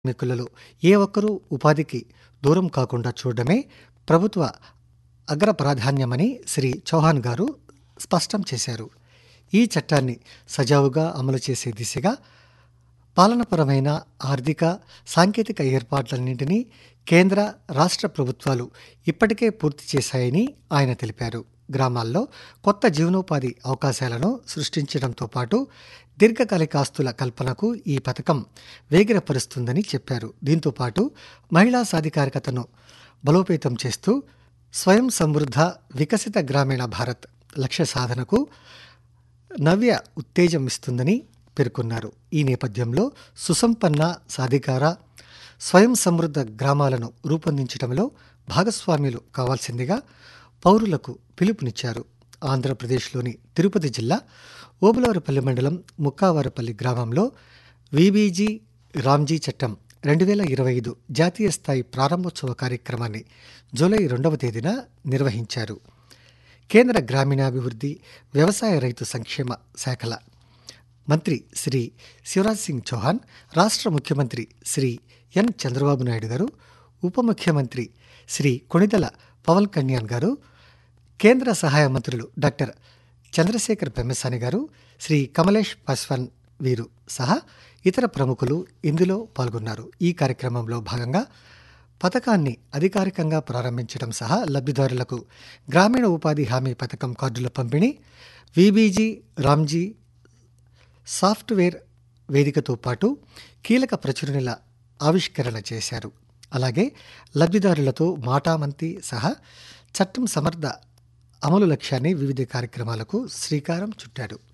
కార్మికులలో ఏ ఒక్కరూ ఉపాధికి దూరం కాకుండా చూడడమే ప్రభుత్వ అగ్ర ప్రాధాన్యమని శ్రీ చౌహాన్ గారు స్పష్టం చేశారు ఈ చట్టాన్ని సజావుగా అమలు చేసే దిశగా పాలనపరమైన ఆర్థిక సాంకేతిక ఏర్పాట్లన్నింటినీ కేంద్ర రాష్ట్ర ప్రభుత్వాలు ఇప్పటికే పూర్తి చేశాయని ఆయన తెలిపారు గ్రామాల్లో కొత్త జీవనోపాధి అవకాశాలను సృష్టించడంతో పాటు దీర్ఘకాలిక ఆస్తుల కల్పనకు ఈ పథకం వేగిరపరుస్తుందని చెప్పారు దీంతో పాటు మహిళా సాధికారికతను బలోపేతం చేస్తూ స్వయం సమృద్ధ వికసిత గ్రామీణ భారత్ లక్ష్య సాధనకు నవ్య ఉత్తేజం ఇస్తుందని పేర్కొన్నారు ఈ నేపథ్యంలో సుసంపన్న సాధికార స్వయం సమృద్ధ గ్రామాలను రూపొందించడంలో భాగస్వామ్యులు కావాల్సిందిగా పౌరులకు పిలుపునిచ్చారు ఆంధ్రప్రదేశ్లోని తిరుపతి జిల్లా ఓబులవారిపల్లి మండలం ముక్కావారపల్లి గ్రామంలో విబీజీ రామ్జీ చట్టం రెండు వేల ఇరవై ఐదు జాతీయ స్థాయి ప్రారంభోత్సవ కార్యక్రమాన్ని జూలై రెండవ తేదీన నిర్వహించారు కేంద్ర గ్రామీణాభివృద్ధి వ్యవసాయ రైతు సంక్షేమ శాఖల మంత్రి శ్రీ శివరాజ్ సింగ్ చౌహాన్ రాష్ట్ర ముఖ్యమంత్రి శ్రీ ఎన్ చంద్రబాబు నాయుడు గారు ఉప ముఖ్యమంత్రి శ్రీ కొణిదల పవన్ కళ్యాణ్ గారు కేంద్ర సహాయ మంత్రులు డాక్టర్ చంద్రశేఖర్ పెమ్మసాని గారు శ్రీ కమలేష్ పాస్వాన్ వీరు సహా ఇతర ప్రముఖులు ఇందులో పాల్గొన్నారు ఈ కార్యక్రమంలో భాగంగా పథకాన్ని అధికారికంగా ప్రారంభించడం సహా లబ్ధిదారులకు గ్రామీణ ఉపాధి హామీ పథకం కార్డుల పంపిణీ విబీజీ రామ్జీ సాఫ్ట్వేర్ వేదికతో పాటు కీలక ప్రచురణల ఆవిష్కరణ చేశారు అలాగే లబ్ధిదారులతో మాటామంతి సహా చట్టం సమర్థ అమలు లక్ష్యాన్ని వివిధ కార్యక్రమాలకు శ్రీకారం చుట్టాడు